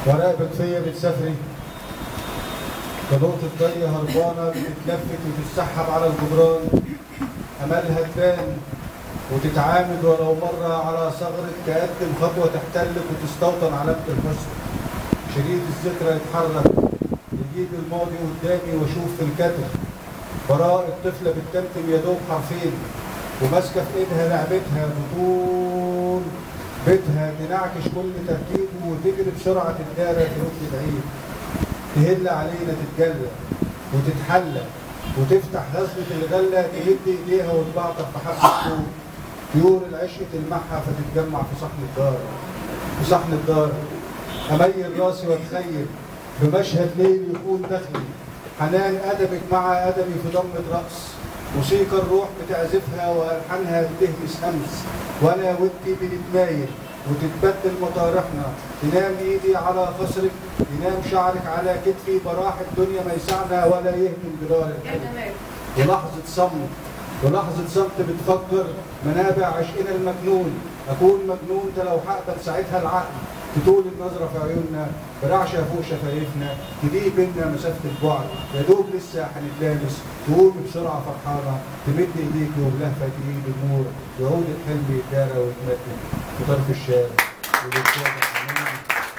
وراقبك فيا بتسافري كنقطة ضية هربانة بتتلفت وتتسحب على الجدران أملها تبان وتتعامد ولو مرة على ثغرك تقدم خطوة تحتلك وتستوطن علامة الحسن شريط الذكرى يتحرك يجيب الماضي قدامي واشوف في الكتب براء الطفلة بتتمتم يا دوب حرفين وماسكة في ايدها لعبتها بطول بيتها تنعكش كل تركيبه وتجري بسرعة الدارة ترد بعيد تهل علينا تتجلى وتتحلى وتفتح غزلة الغلة تهد ايديها وتبعطر في حبة طول طيور العشق تلمعها فتتجمع في صحن الدار في صحن الدار اميل راسي واتخيل بمشهد ليل يكون داخلي حنان ادبك مع ادبي في ضمة رأس موسيقى الروح بتعزفها والحانها بتهمس همس وانا ودي بنتمايل وتتبدل مطارحنا تنام ايدي على خصرك ينام شعرك على كتفي براح الدنيا ما يسعنا ولا يهمل جدار الحلم ولحظة صمت ولحظة صمت بتفكر منابع عشقنا المجنون أكون مجنون ده لو هقبل ساعتها العقل تطول النظرة في عيوننا برعشة فوق شفايفنا تضيق بينا مسافة البعد يا دوب لسه هنتلامس تقوم بسرعة فرحانة تمد ايديك وبلهفة ايد النور يعود الحلم يتدارى ويتمدد في طرف الشارع وبالشارع حنان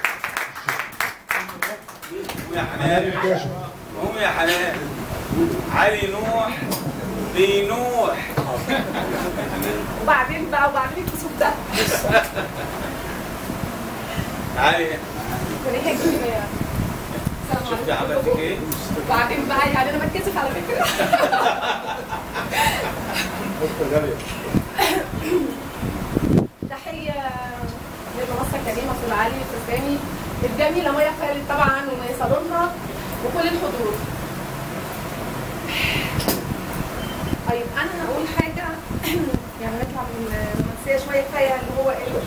يا حنان حنان الكاشف قوم يا حنان علي نوح بينوح وبعدين بقى وبعدين الكسوف ده تعالي كان هيك السلام شفتي عليكم. عملت ايه؟ وبعدين بقى يعني انا بتكسف على فكره تحيه للمنصه الكريمه في العالي الفستاني الجميله ميا خالد طبعا وصالونها وكل الحضور طيب انا هقول حاجه يعني نطلع من الرومانسيه شويه كفايه اللي هو ايه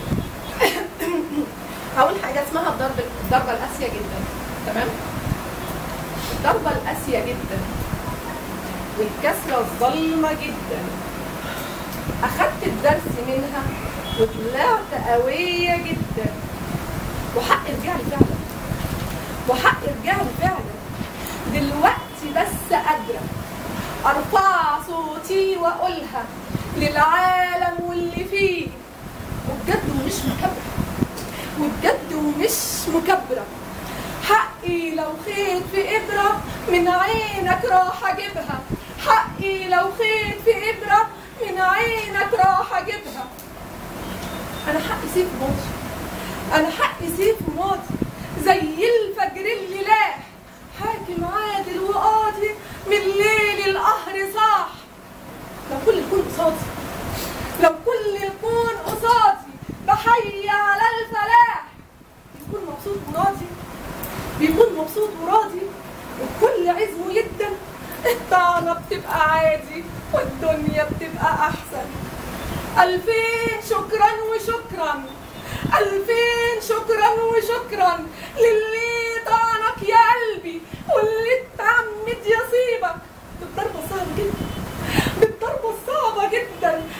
هقول حاجه اسمها الضرب الضربه القاسيه جدا تمام الضربه القاسيه جدا والكسره الظلمه جدا اخدت الدرس منها وطلعت قويه جدا وحق رجع لي فعلا وحق رجع لي فعلا دلوقتي بس قادره ارفع صوتي واقولها للعالم واللي فيه وبجد ومش مكبره وبجد ومش مكبره حقي لو خيط في ابره من عينك راح اجيبها حقي لو خيط في ابره من عينك راح اجيبها انا حقي سيف ماضي انا حقي سيف ماضي زي الفجر اللي لاح حاكم عادل وقاضي من ليل القهر صاح لو كل الكون قصادي لو كل الكون قصادي بحي على الفلاح بيكون مبسوط وراضي بيكون مبسوط وراضي وكل عزمه جدا الطعنة بتبقى عادي والدنيا بتبقى أحسن ألفين شكرا وشكرا ألفين شكرا وشكرا للي طعنك يا قلبي واللي اتعمد يصيبك بالضربة صعبة جدا بالضربة الصعبة جدا